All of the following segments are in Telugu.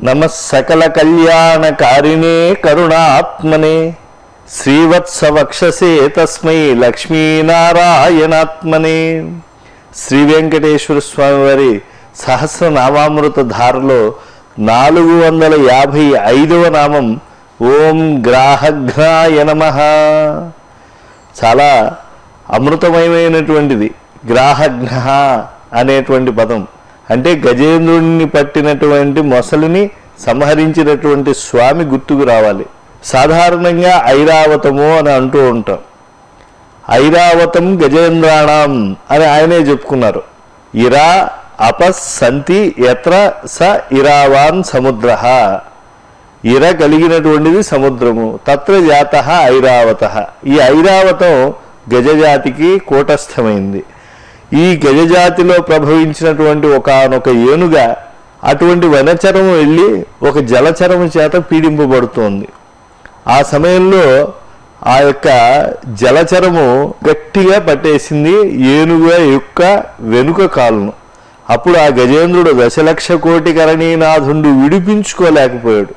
నమ సకల కళ్యాణకారిణే కరుణాత్మనే శ్రీవత్సవక్షసే తస్మై లక్ష్మీనారాయణాత్మనే శ్రీ వెంకటేశ్వర స్వామి వారి సహస్రనామామృత ధారలో నాలుగు వందల యాభై ఐదవ నామం ఓం గ్రాహఘ్నాయ నమ చాలా అమృతమయమైనటువంటిది గ్రాహఘ్న అనేటువంటి పదం అంటే గజేంద్రుడిని పట్టినటువంటి మొసలిని సంహరించినటువంటి స్వామి గుర్తుకు రావాలి సాధారణంగా ఐరావతము అని అంటూ ఉంటాం ఐరావతం గజేంద్రాణం అని ఆయనే చెప్పుకున్నారు ఇరా అపస్ సంతి ఎత్ర స ఇరావాన్ సముద్ర ఇర కలిగినటువంటిది సముద్రము తత్ర జాత ఐరావత ఈ ఐరావతం గజజాతికి కూటస్థమైంది ఈ గజజాతిలో ప్రభవించినటువంటి ఒకనొక ఏనుగ అటువంటి వనచరము వెళ్ళి ఒక జలచరము చేత పీడింపబడుతోంది ఆ సమయంలో ఆ యొక్క జలచరము గట్టిగా పట్టేసింది ఏనుగ యొక్క వెనుక కాలును అప్పుడు ఆ గజేంద్రుడు దశలక్ష కోటి కరణీనాథుండు విడిపించుకోలేకపోయాడు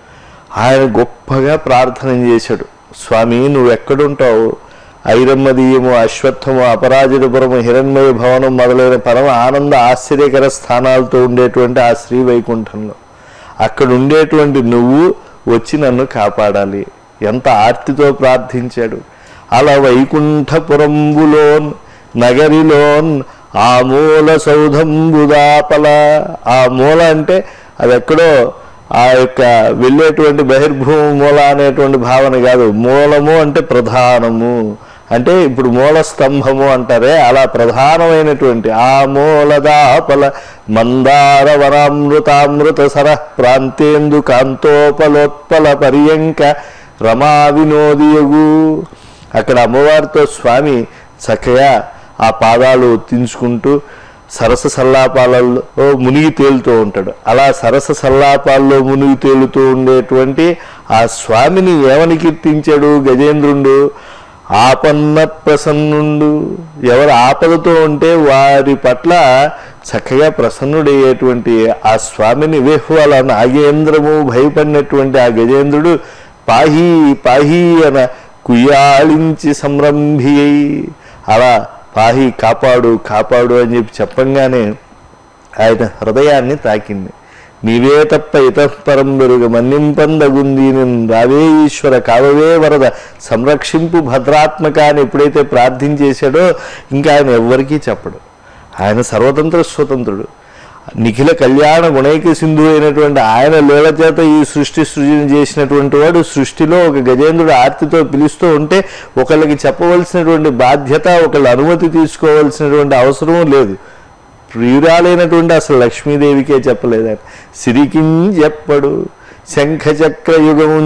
ఆయన గొప్పగా ప్రార్థన చేశాడు స్వామి నువ్వు ఎక్కడుంటావు ఐరమ్మదీయము అశ్వత్థము అపరాజితపురము హిరణ్మయ భవనం మొదలైన పరమ ఆనంద ఆశ్చర్యకర స్థానాలతో ఉండేటువంటి ఆ శ్రీ వైకుంఠంలో అక్కడ ఉండేటువంటి నువ్వు వచ్చి నన్ను కాపాడాలి ఎంత ఆర్తితో ప్రార్థించాడు అలా వైకుంఠపురంబులోన్ నగరిలోన్ ఆ మూల సౌధంబుదాపల ఆ మూల అంటే అది ఎక్కడో ఆ యొక్క వెళ్ళేటువంటి బహిర్భూమ మూల అనేటువంటి భావన కాదు మూలము అంటే ప్రధానము అంటే ఇప్పుడు మూల స్తంభము అంటారే అలా ప్రధానమైనటువంటి ఆ మూలదాపల మందార వరామృతామృత సర ప్రాంతేందు కాంతోపలోత్పల పర్యంక రమా వినోదియగు అక్కడ అమ్మవారితో స్వామి చక్కగా ఆ పాదాలు ఒత్తించుకుంటూ సరస సల్లాపాలలో మునిగి తేలుతూ ఉంటాడు అలా సరస సల్లాపాల్లో మునిగి తేలుతూ ఉండేటువంటి ఆ స్వామిని ఏమని కీర్తించాడు గజేంద్రుడు ఆపన్న ప్రసన్నుండు ఎవరు ఆపదతో ఉంటే వారి పట్ల చక్కగా ప్రసన్నుడయ్యేటువంటి ఆ స్వామిని విహ్వల నాగేంద్రము భయపడినటువంటి ఆ గజేంద్రుడు పాహీ పాహీ అన కుయ్యాళించి సంరంభి అయి అలా పాహి కాపాడు కాపాడు అని చెప్పి చెప్పంగానే ఆయన హృదయాన్ని తాకింది నీవే తప్ప ఇతఃపరం వెరుగ మన్నింపందగుంది నేను రావే ఈశ్వర కావవే వరద సంరక్షింపు భద్రాత్మక అని ఎప్పుడైతే ప్రార్థించేశాడో ఇంకా ఆయన ఎవ్వరికీ చెప్పడు ఆయన సర్వతంత్ర స్వతంత్రుడు నిఖిల కళ్యాణ గుణైక సింధు అయినటువంటి ఆయన లీల చేత ఈ సృష్టి సృజన చేసినటువంటి వాడు సృష్టిలో ఒక గజేంద్రుడు ఆర్తితో పిలుస్తూ ఉంటే ఒకళ్ళకి చెప్పవలసినటువంటి బాధ్యత ఒకళ్ళ అనుమతి తీసుకోవాల్సినటువంటి అవసరం లేదు ప్రియురాలైనటువంటి అసలు లక్ష్మీదేవికే చెప్పలేదు ఆయన సిరికిం చెప్పడు శంఖచక్రయుగము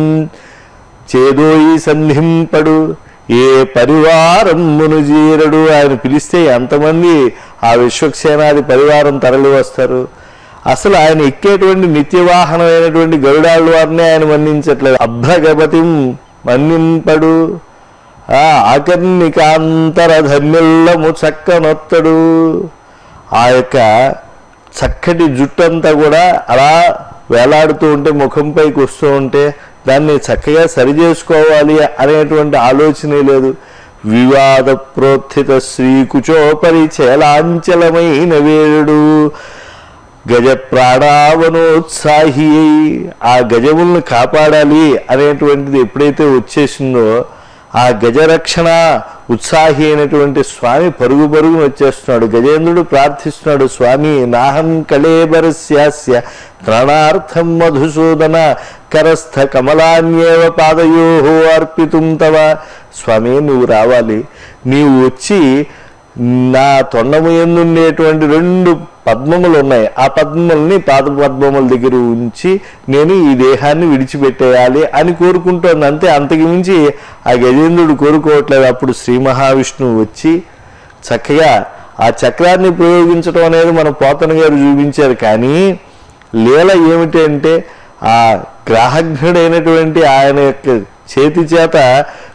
చేదోయి సంధింపడు ఏ పరివారమును జీరడు ఆయన పిలిస్తే ఎంతమంది ఆ విశ్వక్సేనాది పరివారం తరలి వస్తారు అసలు ఆయన ఎక్కేటువంటి నిత్యవాహనమైనటువంటి గరుడాళ్ళ వారిని ఆయన మన్నించట్లేదు అభ్రగపతి మన్నింపడు ఆ ఆకర్ణికాంతర ధన్యుల్లము చక్కనొత్తడు ఆ యొక్క చక్కటి జుట్టంతా కూడా అలా వేలాడుతూ ఉంటే ముఖంపైకి వస్తూ ఉంటే దాన్ని చక్కగా సరి చేసుకోవాలి అనేటువంటి ఆలోచనే లేదు వివాద ప్రోత్థిత శ్రీకుచోపరి చేలాంచలమైన వేరుడు గజ ప్రాణావనోత్సాహి అయి ఆ గజములను కాపాడాలి అనేటువంటిది ఎప్పుడైతే వచ్చేసిందో ఆ గజరక్షణ ఉత్సాహి అయినటువంటి స్వామి పరుగు పరుగును వచ్చేస్తున్నాడు గజేంద్రుడు ప్రార్థిస్తున్నాడు స్వామి నాహం కళేబరస్యాస్య త్రణార్థం మధుసూదన కరస్థ కమలాన్యేవ పాదయో అర్పితుం తవ స్వామి నువ్వు రావాలి నీవు వచ్చి నా తొండము ఎందుండేటువంటి రెండు పద్మములు ఉన్నాయి ఆ పద్మముల్ని పాద పద్మముల దగ్గర ఉంచి నేను ఈ దేహాన్ని విడిచిపెట్టేయాలి అని కోరుకుంటోంది అంతే అంతకు మించి ఆ గజేంద్రుడు కోరుకోవట్లేదు అప్పుడు శ్రీ మహావిష్ణువు వచ్చి చక్కగా ఆ చక్రాన్ని ప్రయోగించడం అనేది మన పోతన గారు చూపించారు కానీ లీల ఏమిటి అంటే ఆ గ్రాహజ్ఞుడైనటువంటి ఆయన యొక్క చేతి చేత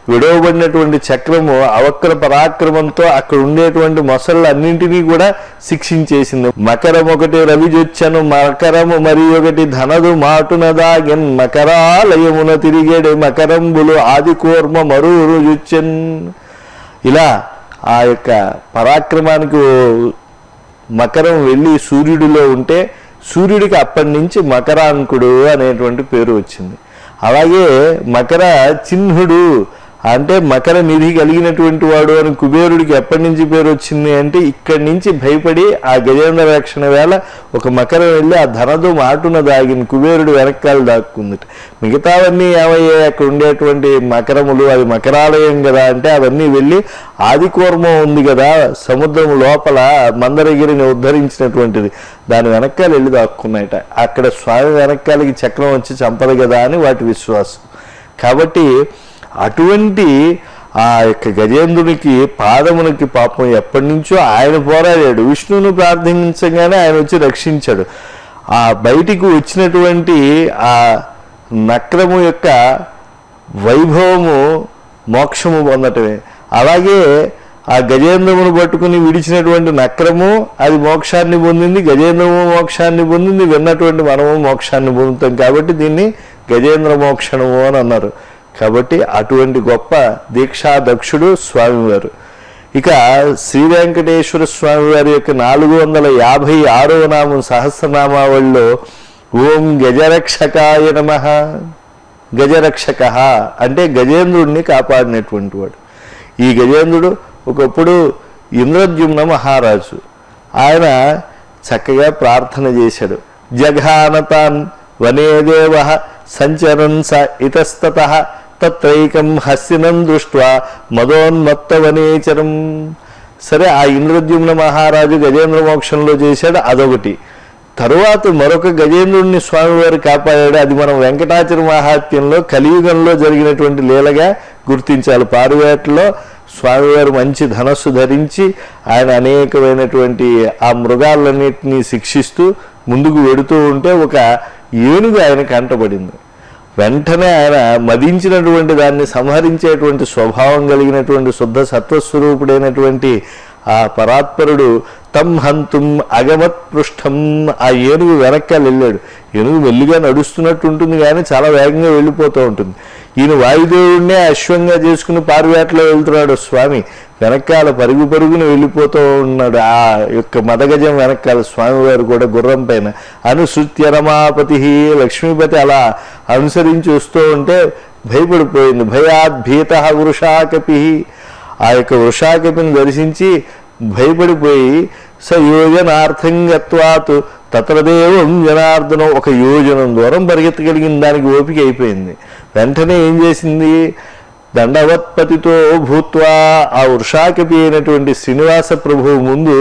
విడవబడినటువంటి చక్రము అవక్ర పరాక్రమంతో అక్కడ ఉండేటువంటి మొసళ్ళన్నింటినీ కూడా శిక్షించేసింది మకరం ఒకటి రవిజొచ్చను మకరము మరి ఒకటి ధనదు మాటునదాగెన్ మకరాలయమున తిరిగేడు మకరంబులు ఆది కూర్మ మరువురు జుచ్చన్ ఇలా ఆ యొక్క పరాక్రమానికి ఓ మకరం వెళ్ళి సూర్యుడిలో ఉంటే సూర్యుడికి అప్పటి నుంచి మకరాంకుడు అనేటువంటి పేరు వచ్చింది అలాగే మకర చిహ్నుడు అంటే మకర నిధి కలిగినటువంటి వాడు అని కుబేరుడికి ఎప్పటి నుంచి పేరు వచ్చింది అంటే ఇక్కడి నుంచి భయపడి ఆ గజేంద్ర రక్షణ వేళ ఒక మకరం వెళ్ళి ఆ ధనదు మాటున దాగిన కుబేరుడు వెనకాల దాక్కుంది మిగతావన్నీ ఏమయ్యాయి అక్కడ ఉండేటువంటి మకరములు అది మకరాలయం కదా అంటే అవన్నీ వెళ్ళి ఆదికూర్మం ఉంది కదా సముద్రం లోపల మందరగిరిని ఉద్ధరించినటువంటిది దాని వెనకాల వెళ్ళి దాక్కున్నాయట అక్కడ స్వామి వెనకాలకి చక్రం వచ్చి చంపదు కదా అని వాటి విశ్వాసం కాబట్టి అటువంటి ఆ యొక్క గజేంద్రునికి పాదమునికి పాపం ఎప్పటి నుంచో ఆయన పోరాడాడు విష్ణువును ప్రార్థించగానే ఆయన వచ్చి రక్షించాడు ఆ బయటికి వచ్చినటువంటి ఆ నక్రము యొక్క వైభవము మోక్షము పొందటమే అలాగే ఆ గజేంద్రమును పట్టుకుని విడిచినటువంటి నక్రము అది మోక్షాన్ని పొందింది గజేంద్రము మోక్షాన్ని పొందింది విన్నటువంటి మనము మోక్షాన్ని పొందుతాం కాబట్టి దీన్ని గజేంద్ర మోక్షణము అని అన్నారు కాబట్టి అటువంటి గొప్ప దీక్షా దక్షుడు స్వామివారు ఇక శ్రీ వెంకటేశ్వర స్వామి వారి యొక్క నాలుగు వందల యాభై ఆరవ నామం సహస్రనామావళిలో ఓం గజరక్షకాయ నమ గజరక్షక అంటే గజేంద్రుడిని కాపాడినటువంటి వాడు ఈ గజేంద్రుడు ఒకప్పుడు ఇంద్రద్యుమ్న మహారాజు ఆయన చక్కగా ప్రార్థన చేశాడు జఘానతాన్ వనేదేవ సంచరన్ స ఇతస్తత తత్రైకం హస్తినం దృష్ట్వా మదోన్మత్తవనేచరం సరే ఆ ఇంద్రద్యుమ్న మహారాజు గజేంద్ర మోక్షంలో చేశాడు అదొకటి తరువాత మరొక గజేంద్రుడిని స్వామివారు కాపాడాడు అది మనం వెంకటాచల మహాత్యంలో కలియుగంలో జరిగినటువంటి లీలగా గుర్తించాలి పారువేటలో స్వామివారు మంచి ధనస్సు ధరించి ఆయన అనేకమైనటువంటి ఆ మృగాలన్నింటినీ శిక్షిస్తూ ముందుకు వెడుతూ ఉంటే ఒక ఏనుగు ఆయన కంటపడింది వెంటనే ఆయన మదించినటువంటి దాన్ని సంహరించేటువంటి స్వభావం కలిగినటువంటి శుద్ధ సత్వస్వరూపుడైనటువంటి ఆ పరాత్పరుడు తం హంతుం అగమత్ పృష్ఠం ఆ ఏనుగు వెనక్కాల వెళ్ళాడు ఏనుగు మెల్లిగా నడుస్తున్నట్టు ఉంటుంది కానీ చాలా వేగంగా వెళ్ళిపోతూ ఉంటుంది ఈయన వాయుదేవుడినే అశ్వంగా చేసుకుని పారువేటలో వెళ్తున్నాడు స్వామి వెనకాల పరుగు పరుగున వెళ్ళిపోతూ ఉన్నాడు ఆ యొక్క మదగజం వెనకాల స్వామివారు కూడా గుర్రం పైన అనుసృత్య రమాపతి లక్ష్మీపతి అలా అనుసరించి వస్తూ ఉంటే భయపడిపోయింది భయాద్భీత వృషాకపి ఆ యొక్క వృషాకపిని దర్శించి భయపడిపోయి స యోజనార్థం గత్వాత్ తత్రదేవం జనార్దనం ఒక యోజనం దూరం పరిగెత్తగలిగిన దానికి ఓపిక అయిపోయింది వెంటనే ఏం చేసింది దండవత్పతితో భూత్వా ఆ వృషాకపి అయినటువంటి శ్రీనివాస ప్రభువు ముందు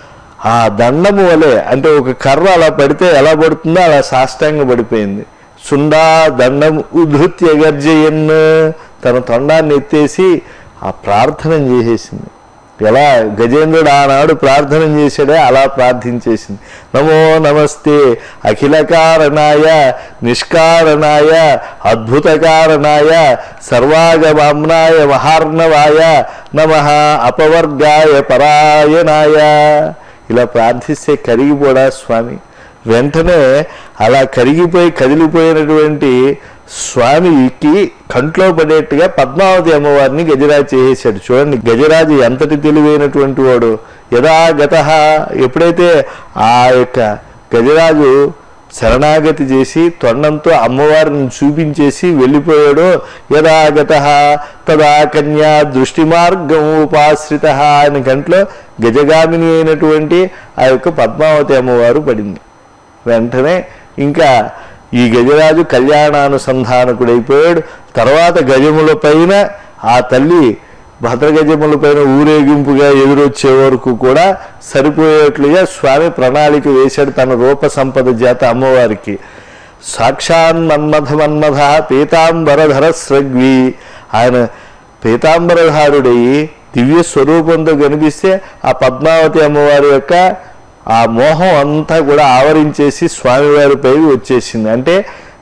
ఆ దండము వలె అంటే ఒక కర్ర అలా పడితే ఎలా పడుతుందో అలా సాష్టాంగ పడిపోయింది సుండా దండం ఉధృత్య గర్జయన్ తన తొండాన్ని ఎత్తేసి ఆ ప్రార్థన చేసేసింది ఎలా గజేంద్రుడు ఆనాడు ప్రార్థన చేశాడే అలా ప్రార్థించేసింది నమో నమస్తే అఖిల కారణాయ నిష్కారణాయ అద్భుత కారణాయ సర్వాగమామ్నాయ మహార్ణవాయ నమ అపవర్గాయ పరాయణాయ ఇలా ప్రార్థిస్తే కరిగిపోడా స్వామి వెంటనే అలా కరిగిపోయి కదిలిపోయినటువంటి స్వామికి కంట్లో పడేట్టుగా పద్మావతి అమ్మవారిని గజరాజు చేసేసాడు చూడండి గజరాజు ఎంతటి తెలివైనటువంటి వాడు యథా గత ఎప్పుడైతే ఆ యొక్క గజరాజు శరణాగతి చేసి తొండంతో అమ్మవారిని చూపించేసి వెళ్ళిపోయాడో యథాగత తదా కన్యా దృష్టి మార్గం ఉపాశ్రిత ఆయన కంట్లో గజగామిని అయినటువంటి ఆ యొక్క పద్మావతి అమ్మవారు పడింది వెంటనే ఇంకా ఈ గజరాజు కళ్యాణానుసంధానకుడైపోయాడు తర్వాత గజముల పైన ఆ తల్లి భద్రగజముల పైన ఊరేగింపుగా ఎదురొచ్చే వరకు కూడా సరిపోయేట్లుగా స్వామి ప్రణాళిక వేశాడు తన రూప సంపద చేత అమ్మవారికి సాక్షాన్ మన్మథ మన్మథ పీతాంబరధర స్రగ్వి ఆయన పీతాంబరధారుడయి దివ్య స్వరూపంతో కనిపిస్తే ఆ పద్మావతి అమ్మవారి యొక్క ఆ మోహం అంతా కూడా ఆవరించేసి స్వామివారిపై వచ్చేసింది అంటే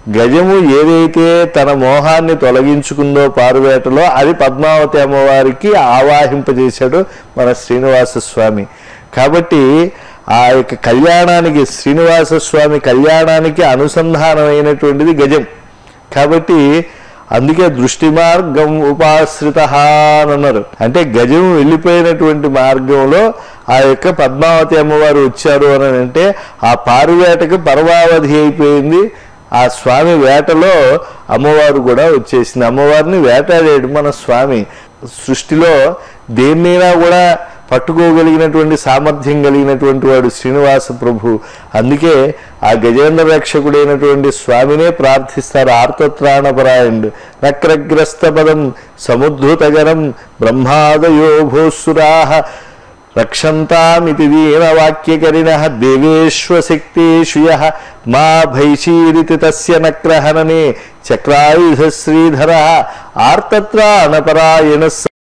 గజము ఏదైతే తన మోహాన్ని తొలగించుకుందో పారువేటలో అది పద్మావతి అమ్మవారికి ఆవాహింపజేశాడు మన శ్రీనివాస స్వామి కాబట్టి ఆ యొక్క కళ్యాణానికి శ్రీనివాస స్వామి కళ్యాణానికి అనుసంధానమైనటువంటిది గజం కాబట్టి అందుకే దృష్టి మార్గం ఉపాశ్రిత అని అన్నారు అంటే గజం వెళ్ళిపోయినటువంటి మార్గంలో ఆ యొక్క పద్మావతి అమ్మవారు వచ్చారు అని అంటే ఆ పారువేటకు పరమావధి అయిపోయింది ఆ స్వామి వేటలో అమ్మవారు కూడా వచ్చేసింది అమ్మవారిని వేటాడాడు మన స్వామి సృష్టిలో దేన్నైనా కూడా పట్టుకోగలిగినటువంటి సామర్థ్యం కలిగినటువంటి వాడు శ్రీనివాస ప్రభు అందుకే ఆ గజేంద్ర రక్షకుడైనటువంటి స్వామినే ప్రార్థిస్తారు ఆర్తత్రాణపరాయణుడు నక్రగ్రస్త పదం సముద్ధృతగరం బ్రహ్మాదయో భూసురాహ రక్షంతామితి దీనవాక్యకరిణ దేవేశ్వశక్తేషు యః మా భైషీరితి తస్య నక్రహననే చక్రాయుధ శ్రీధర ఆర్తత్రాణపరాయణ